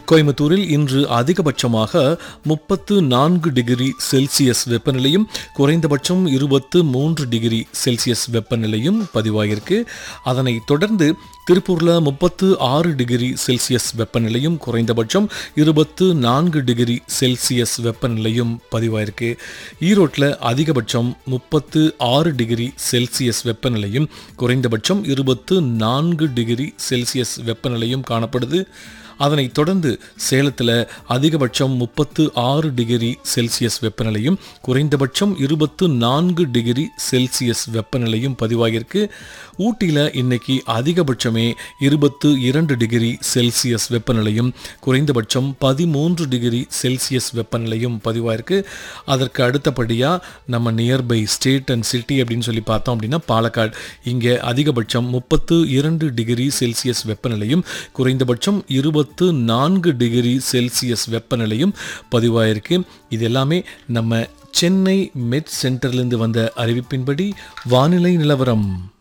கோயம்புத்தூரில் இன்று அதிகபட்சமாக முப்பத்து நான்கு டிகிரி செல்சியஸ் வெப்பநிலையும் குறைந்தபட்சம் இருபத்து மூன்று டிகிரி செல்சியஸ் வெப்பநிலையும் பதிவாகியிருக்கு அதனைத் தொடர்ந்து திருப்பூரில் முப்பத்து ஆறு டிகிரி செல்சியஸ் வெப்பநிலையும் குறைந்தபட்சம் இருபத்து நான்கு டிகிரி செல்சியஸ் வெப்பநிலையும் பதிவாயிருக்கு ஈரோட்டில் அதிகபட்சம் முப்பத்து ஆறு டிகிரி செல்சியஸ் வெப்பநிலையும் குறைந்தபட்சம் இருபத்து நான்கு டிகிரி செல்சியஸ் வெப்பநிலையும் காணப்படுது அதனைத் தொடர்ந்து சேலத்தில் அதிகபட்சம் முப்பத்து ஆறு டிகிரி செல்சியஸ் வெப்பநிலையும் குறைந்தபட்சம் இருபத்து நான்கு டிகிரி செல்சியஸ் வெப்பநிலையும் பதிவாகியிருக்கு ஊட்டியில் இன்னைக்கு அதிகபட்சமே இருபத்து இரண்டு டிகிரி செல்சியஸ் வெப்பநிலையும் குறைந்தபட்சம் பதிமூன்று டிகிரி செல்சியஸ் வெப்பநிலையும் பதிவாயிருக்கு அதற்கு அடுத்தபடியாக நம்ம நியர்பை ஸ்டேட் அண்ட் சிட்டி அப்படின்னு சொல்லி பார்த்தோம் அப்படின்னா பாலக்காடு இங்கே அதிகபட்சம் முப்பத்து இரண்டு டிகிரி செல்சியஸ் வெப்பநிலையும் குறைந்தபட்சம் இருபத்து நான்கு டிகிரி செல்சியஸ் வெப்பநிலையும் பதிவாயிருக்கு இது எல்லாமே நம்ம சென்னை மெட் சென்டர்லேருந்து வந்த அறிவிப்பின்படி வானிலை நிலவரம்